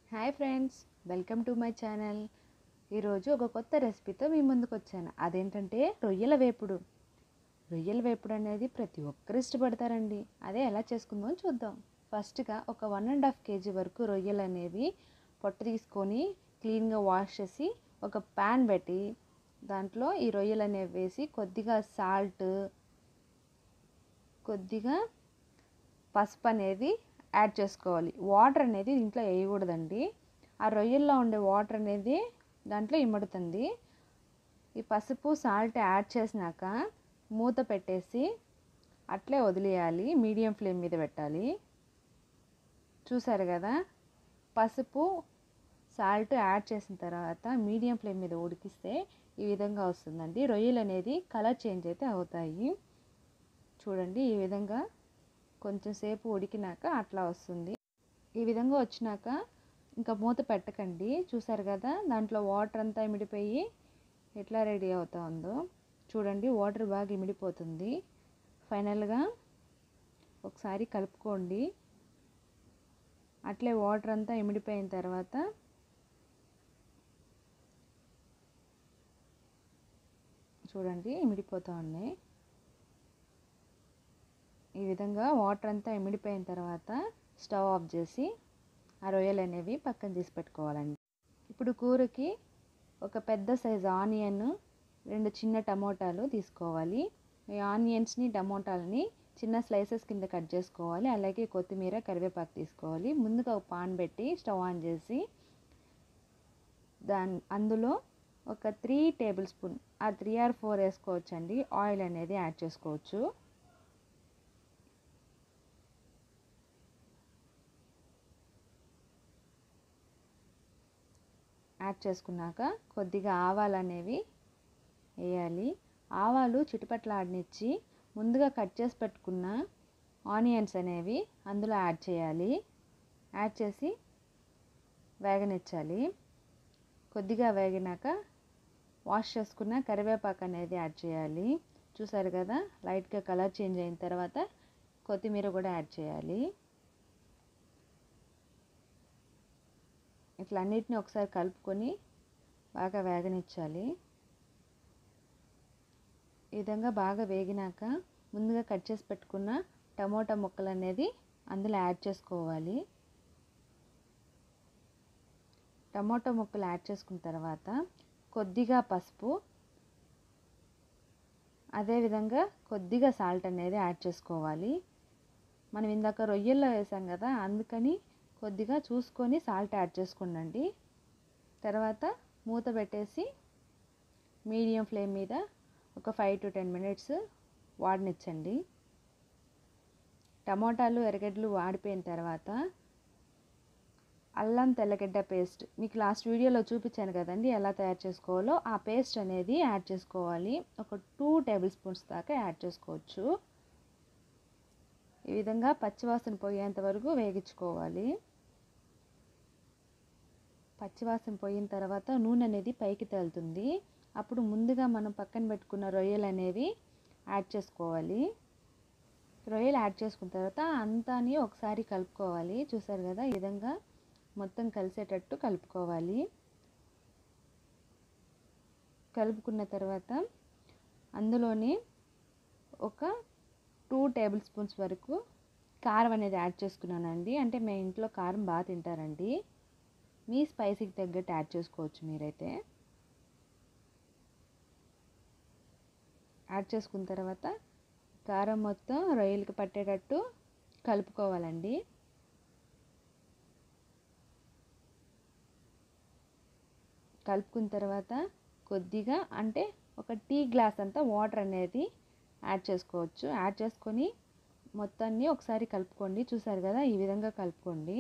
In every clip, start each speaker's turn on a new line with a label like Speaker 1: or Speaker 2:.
Speaker 1: hi friends welcome to my channel ఈరోజు ఒక కొత్త రెసిపీతో మీ ముందుకు వచ్చాను అదేంటంటే రొయ్యల వేపుడు రొయ్యల వేపుడు అనేది ప్రతి ఒక్కరు ఇష్టపడతారండి అదే ఎలా చేసుకుందాం చూద్దాం ఫస్ట్గా ఒక వన్ అండ్ హాఫ్ కేజీ వరకు రొయ్యలు అనేవి పొట్ట తీసుకొని క్లీన్గా వాష్ చేసి ఒక ప్యాన్ పెట్టి దాంట్లో ఈ రొయ్యలు అనేవి వేసి కొద్దిగా సాల్ట్ కొద్దిగా పసుపు అనేది యాడ్ చేసుకోవాలి వాటర్ అనేది దీంట్లో వేయకూడదండి ఆ రొయ్యల్లో ఉండే వాటర్ అనేది దాంట్లో ఇమ్మడుతుంది ఈ పసుపు సాల్ట్ యాడ్ చేసినాక మూత పెట్టేసి అట్లే వదిలేయాలి మీడియం ఫ్లేమ్ మీద పెట్టాలి చూసారు కదా పసుపు సాల్ట్ యాడ్ చేసిన తర్వాత మీడియం ఫ్లేమ్ మీద ఉడికిస్తే ఈ విధంగా వస్తుందండి రొయ్యలు అనేది కలర్ చేంజ్ అయితే అవుతాయి చూడండి ఈ విధంగా కొంచెం సేపు ఉడికినాక అట్లా వస్తుంది ఈ విధంగా వచ్చినాక ఇంకా మూత పెట్టకండి చూసారు కదా దాంట్లో వాటర్ అంతా ఇమిడిపోయి ఎట్లా రెడీ అవుతా ఉందో చూడండి వాటర్ బాగా ఇమిడిపోతుంది ఫైనల్గా ఒకసారి కలుపుకోండి అట్లే వాటర్ అంతా ఇమిడిపోయిన తర్వాత చూడండి ఇమిడిపోతూ ఉన్నాయి ఈ విధంగా వాటర్ అంతా ఇమిడిపోయిన తర్వాత స్టవ్ ఆఫ్ చేసి ఆ రొయ్యలు అనేవి పక్కన తీసి పెట్టుకోవాలండి ఇప్పుడు కూరకి ఒక పెద్ద సైజు ఆనియన్ రెండు చిన్న టమోటాలు తీసుకోవాలి ఈ ఆనియన్స్ని టమోటాలని చిన్న స్లైసెస్ కింద కట్ చేసుకోవాలి అలాగే కొత్తిమీర కరివేపాకు తీసుకోవాలి ముందుగా ఒక పాన్ పెట్టి స్టవ్ ఆన్ చేసి దాని అందులో ఒక త్రీ టేబుల్ స్పూన్ ఆ త్రీ ఆర్ ఫోర్ వేసుకోవచ్చండి ఆయిల్ అనేది యాడ్ చేసుకోవచ్చు యాడ్ చేసుకున్నాక కొద్దిగా ఆవాలు అనేవి వేయాలి ఆవాలు చిటుపట్లాడనిచ్చి ముందుగా కట్ చేసి పెట్టుకున్న ఆనియన్స్ అనేవి అందులో యాడ్ చేయాలి యాడ్ చేసి వేగనిచ్చాలి కొద్దిగా వేగినాక వాష్ చేసుకున్న కరివేపాకు అనేది యాడ్ చేయాలి చూసారు కదా లైట్గా కలర్ చేంజ్ అయిన తర్వాత కొత్తిమీర కూడా యాడ్ చేయాలి ఇట్లా అన్నిటిని ఒకసారి కలుపుకొని బాగా వేగనిచ్చాలి ఈ విధంగా బాగా వేగినాక ముందుగా కట్ చేసి పెట్టుకున్న టమోటా ముక్కలు అనేది అందులో యాడ్ చేసుకోవాలి టమోటా ముక్కలు యాడ్ చేసుకున్న తర్వాత కొద్దిగా పసుపు అదేవిధంగా కొద్దిగా సాల్ట్ అనేది యాడ్ చేసుకోవాలి మనం ఇందాక రొయ్యల్లో వేసాం కదా అందుకని కొద్దిగా చూసుకొని సాల్ట్ యాడ్ చేసుకోండి తర్వాత మూత పెట్టేసి మీడియం ఫ్లేమ్ మీద ఒక ఫైవ్ టు టెన్ మినిట్స్ వాడనిచ్చండి టమోటాలు ఎర్రగడ్డలు వాడిపోయిన తర్వాత అల్లం తెల్లగడ్డ పేస్ట్ మీకు లాస్ట్ వీడియోలో చూపించాను కదండి ఎలా తయారు చేసుకోవాలో ఆ పేస్ట్ అనేది యాడ్ చేసుకోవాలి ఒక టూ టేబుల్ స్పూన్స్ దాకా యాడ్ చేసుకోవచ్చు ఈ విధంగా పచ్చివాసన పోయేంత వరకు వేగించుకోవాలి పచ్చివాసన పోయిన తర్వాత నూనె అనేది పైకి తేలుతుంది అప్పుడు ముందుగా మనం పక్కన పెట్టుకున్న రొయ్యలు అనేవి యాడ్ చేసుకోవాలి రొయ్యలు యాడ్ చేసుకున్న తర్వాత అంతాని ఒకసారి కలుపుకోవాలి చూసారు కదా ఈ విధంగా మొత్తం కలిసేటట్టు కలుపుకోవాలి కలుపుకున్న తర్వాత అందులోని ఒక టూ టేబుల్ స్పూన్స్ వరకు కారం అనేది యాడ్ చేసుకున్నానండి అంటే మేము ఇంట్లో కారం బాగా తింటారండి మీ స్పైసీకి తగ్గట్టు యాడ్ చేసుకోవచ్చు మీరైతే యాడ్ చేసుకున్న తర్వాత కారం మొత్తం రొయ్యలకి పట్టేటట్టు కలుపుకోవాలండి కలుపుకున్న తర్వాత కొద్దిగా అంటే ఒక టీ గ్లాస్ అంతా వాటర్ అనేది యాడ్ చేసుకోవచ్చు యాడ్ చేసుకొని మొత్తాన్ని ఒకసారి కలుపుకోండి చూసారు కదా ఈ విధంగా కలుపుకోండి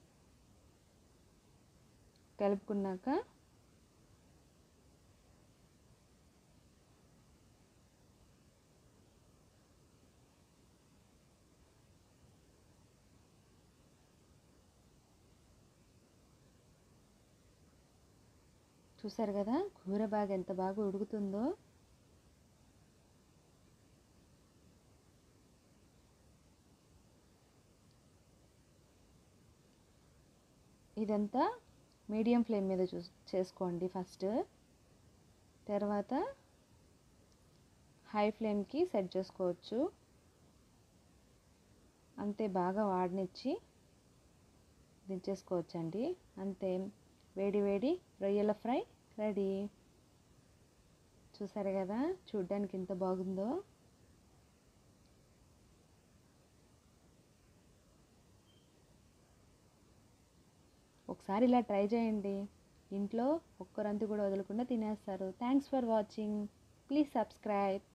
Speaker 1: కలుపుకున్నాక చూసారు కదా కూర బాగా ఎంత బాగా ఉడుకుతుందో ఇదంతా మీడియం ఫ్లేమ్ మీద చూ చేసుకోండి ఫస్ట్ తర్వాత హై ఫ్లేమ్కి సెట్ చేసుకోవచ్చు అంతే బాగా వాడనిచ్చి దించేసుకోవచ్చండి అంతే వేడి వేడి రొయ్యల ఫ్రై రెడీ చూసారు కదా చూడ్డానికి ఎంత బాగుందో ఒకసారి ఇలా ట్రై చేయండి ఇంట్లో ఒక్కరంతు కూడా వదలకుండా తినేస్తారు thanks for watching please subscribe